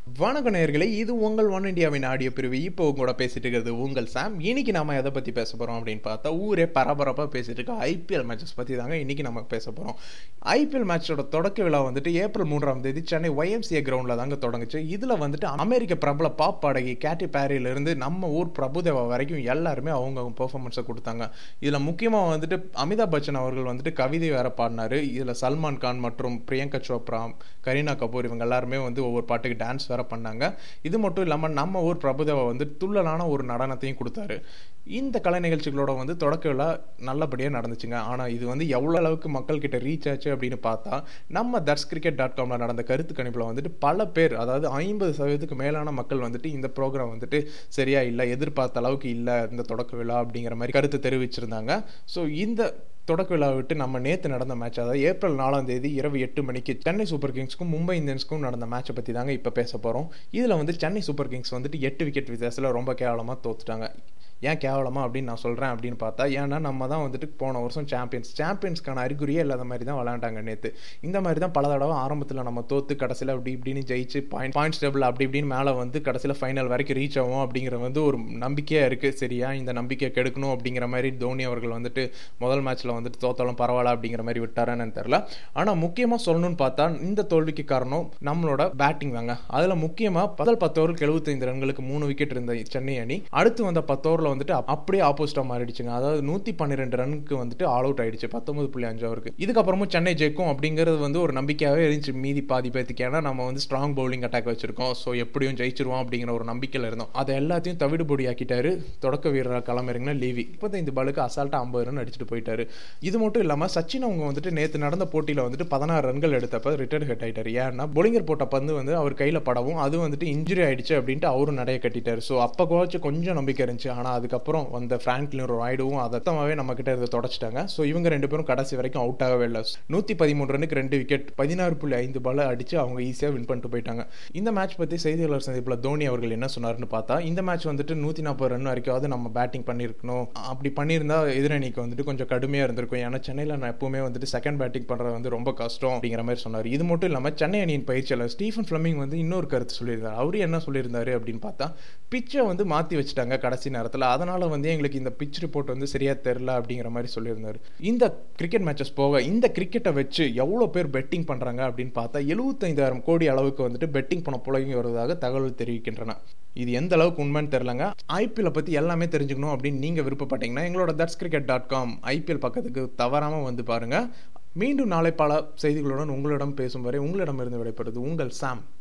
வணக்க நேயர்களே இது உங்கள் ஒன் இந்தியாவின் ஆடியோ பிரிவு இப்போ கூட பேசிட்டு இருக்கிறது உங்கள் சாம் இன்னைக்கு நாம எதை பத்தி பேச போறோம் அப்படின்னு பார்த்தா ஊரே பரபரப்பா பேசிட்டு இருக்க ஐபிஎல் மேட்சஸ் பத்தி தாங்க இன்னைக்கு நம்ம பேச போறோம் ஐபிஎல் மேட்சோட தொடக்க விழா வந்துட்டு ஏப்ரல் மூன்றாம் தேதி சென்னை ஒய்எம்சிஏ கிரவுண்ட்ல தாங்க தொடங்குச்சு இதுல வந்துட்டு அமெரிக்க பிரபல பாப் பாடகி கேட்டி பேரில இருந்து நம்ம ஊர் பிரபுதேவா வரைக்கும் எல்லாருமே அவங்க பெர்ஃபார்மன்ஸை கொடுத்தாங்க இதுல முக்கியமா வந்துட்டு அமிதாப் பச்சன் அவர்கள் வந்துட்டு கவிதை வேற பாடினாரு இதுல சல்மான் கான் மற்றும் பிரியங்கா சோப்ரா கரீனா கபூர் இவங்க எல்லாருமே வந்து ஒவ்வொரு பாட்டுக்கு டான்ஸ் வேற பண்ணாங்க இது மட்டும் இல்லாமல் நம்ம ஊர் பிரபுதேவா வந்து துள்ளலான ஒரு நடனத்தையும் கொடுத்தாரு இந்த கலை நிகழ்ச்சிகளோட வந்து தொடக்க விழா நல்லபடியாக நடந்துச்சுங்க ஆனால் இது வந்து எவ்வளோ அளவுக்கு மக்கள் கிட்ட ரீச் ஆச்சு அப்படின்னு பார்த்தா நம்ம தர்ஸ் கிரிக்கெட் டாட் காமில் நடந்த கருத்து கணிப்பில் வந்துட்டு பல பேர் அதாவது ஐம்பது சதவீதத்துக்கு மேலான மக்கள் வந்துட்டு இந்த ப்ரோக்ராம் வந்துட்டு சரியா இல்லை எதிர்பார்த்த அளவுக்கு இல்லை இந்த தொடக்க விழா அப்படிங்கிற மாதிரி கருத்து தெரிவிச்சிருந்தாங்க ஸோ இந்த தொடக்க விழா விட்டு நம்ம நேற்று நடந்த மேட்ச் அதாவது ஏப்ரல் நாலாம் தேதி இரவு எட்டு மணிக்கு சென்னை சூப்பர் கிங்ஸ்க்கும் மும்பை இந்தியன்ஸ்க்கும் நடந்த மேட்சை பற்றி தாங்க இப்போ பேச போகிறோம் இதில் வந்து சென்னை சூப்பர் கிங்ஸ் வந்துட்டு எட்டு விக்கெட் வித்தியாசத்தில் ரொம்ப கேவலமாக தோத்துட்டாங்க ஏன் கேவலமா அப்படின்னு நான் சொல்கிறேன் அப்படின்னு பார்த்தா ஏன்னா நம்ம தான் வந்துட்டு போன வருஷம் சாம்பியன்ஸ் சாம்பியன்ஸ்க்கான அறிகுறியே இல்லாத மாதிரி தான் விளையாண்டாங்க நேற்று இந்த மாதிரி தான் பல தடவை ஆரம்பத்தில் நம்ம தோத்து கடைசியில் அப்படி இப்படின்னு ஜெயிச்சு பாயிண்ட் பாயிண்ட்ஸ் டேபிள் அப்படி இப்படின்னு மேலே வந்து கடைசியில் ஃபைனல் வரைக்கும் ரீச் ஆகும் அப்படிங்கிற வந்து ஒரு நம்பிக்கையாக இருக்குது சரியா இந்த நம்பிக்கையை கெடுக்கணும் அப்படிங்கிற மாதிரி தோனி அவர்கள் வந்துட்டு முதல் மேட்ச்சில் வந்துட்டு தோத்தாலும் பரவாயில்ல அப்படிங்கிற மாதிரி விட்டாரான்னு தெரில ஆனால் முக்கியமாக சொல்லணும்னு பார்த்தா இந்த தோல்விக்கு காரணம் நம்மளோட பேட்டிங் தாங்க அதில் முக்கியமாக முதல் பத்து ஓவருக்கு எழுபத்தைந்து ரன்களுக்கு மூணு விக்கெட் இருந்த சென்னை அணி அடுத்து வந்த பத்து ஓவரில் வந்துட்டு அப்படியே ஆப்போசிட்டாக மாறிடுச்சுங்க அதாவது நூற்றி பன்னிரெண்டு ரனுக்கு வந்துட்டு ஆல் அவுட் ஆயிடுச்சு பத்தொன்பது புள்ளி அஞ்சு ஓவருக்கு இதுக்கப்புறமும் சென்னை ஜெயிக்கும் அப்படிங்கிறது வந்து ஒரு நம்பிக்கையாகவே இருந்துச்சு மீதி பாதி பேத்துக்கு ஏன்னா நம்ம வந்து ஸ்ட்ராங் பவுலிங் அட்டாக் வச்சிருக்கோம் ஸோ எப்படியும் ஜெயிச்சிருவோம் அப்படிங்கிற ஒரு நம்பிக்கையில் இருந்தோம் அதை எல்லாத்தையும் தவிடுபொடி ஆக்கிட்டாரு தொடக்க வீரராக கிளம்புறீங்கன்னா லீவி முப்பத்தைந்து பாலுக்கு அசால்ட்டாக ஐம்பது ரன் அடிச்சுட்டு போயிட்டாரு இது மட்டும் இல்லாமல் சச்சின் அவங்க வந்துட்டு நேற்று நடந்த போட்டியில் வந்துட்டு பதினாறு ரன்கள் எடுத்தப்ப ரிட்டர்ன் ஹெட் ஆயிட்டாரு ஏன்னா பொலிங்கர் போட்ட பந்து வந்து அவர் கையில் படவும் அது வந்துட்டு இன்ஜுரி ஆயிடுச்சு அப்படின்ட்டு அவரும் நடைய கட்டிட்டாரு ஸோ அப்போ குறைச்சு கொஞ்சம் நம்பிக்கை இருந்துச்சு ஆனால் அதுக்கப்புறம் வந்த ஃப்ராங்க்லின் ராய்டுவும் அதத்தமாகவே நம்ம கிட்ட இருந்து தொடச்சிட்டாங்க ஸோ இவங்க ரெண்டு பேரும் கடைசி வரைக்கும் அவுட் ஆகவே இல்லை நூற்றி பதிமூணு ரனுக்கு ரெண்டு விக்கெட் பதினாறு புள்ளி ஐந்து பால அடிச்சு அவங்க ஈஸியாக வின் பண்ணிட்டு போயிட்டாங்க இந்த மேட்ச் பற்றி செய்தியாளர் சந்திப்பில் தோனி அவர்கள் என்ன சொன்னார்னு பார்த்தா இந்த மேட்ச் வந்துட்டு நூற்றி நாற்பது ரன் வரைக்கும் நம்ம பேட்டிங் பண்ணியிருக்கணும் அப்படி பண்ணியிருந்தா எதிரணிக்கு வந்துட்டு கொஞ்சம் கடுமையாக இருந்திருக்கும் ஏன்னா சென்னையில் நான் எப்பவுமே வந்துட்டு செகண்ட் பேட்டிங் பண்ணுறது வந்து ரொம்ப கஷ்டம் அப்படிங்கிற மாதிரி சொன்னார் இது மட்டும் இல்லாமல் சென்னை அணியின் பயிற்சியாளர் ஸ்டீஃபன் ஃபிளமிங் வந்து இன்னொரு கருத்து சொல்லியிருந்தார் அவரு என்ன சொல்லியிருந்தாரு அப்படின்னு பார்த்தா பிச்சை வந்து மாற்றி வச்சுட்டாங்க கடைசி நேரத்தில் அதனால வந்து எங்களுக்கு இந்த பிச் ரிப்போர்ட் வந்து சரியா தெரில அப்படிங்கிற மாதிரி சொல்லியிருந்தாரு இந்த கிரிக்கெட் மேட்சஸ் போக இந்த கிரிக்கெட்டை வச்சு எவ்வளோ பேர் பெட்டிங் பண்ணுறாங்க அப்படின்னு பார்த்தா எழுபத்தைந்தாயிரம் கோடி அளவுக்கு வந்துட்டு பெட்டிங் பணம் புழங்கி வருவதாக தகவல் தெரிவிக்கின்றன இது எந்த அளவுக்கு உண்மைன்னு தெரிலங்க ஐபிஎல் பற்றி எல்லாமே தெரிஞ்சுக்கணும் அப்படின்னு நீங்கள் விருப்பப்பட்டீங்கன்னா எங்களோட that's cricket dot com IPL பக்கத்துக்கு தவறாமல் வந்து பாருங்கள் மீண்டும் நாளை பல செய்திகளுடன் உங்களிடம் பேசும் வரை உங்களிடமிருந்து விடைபெறுது உங்கள் சாம்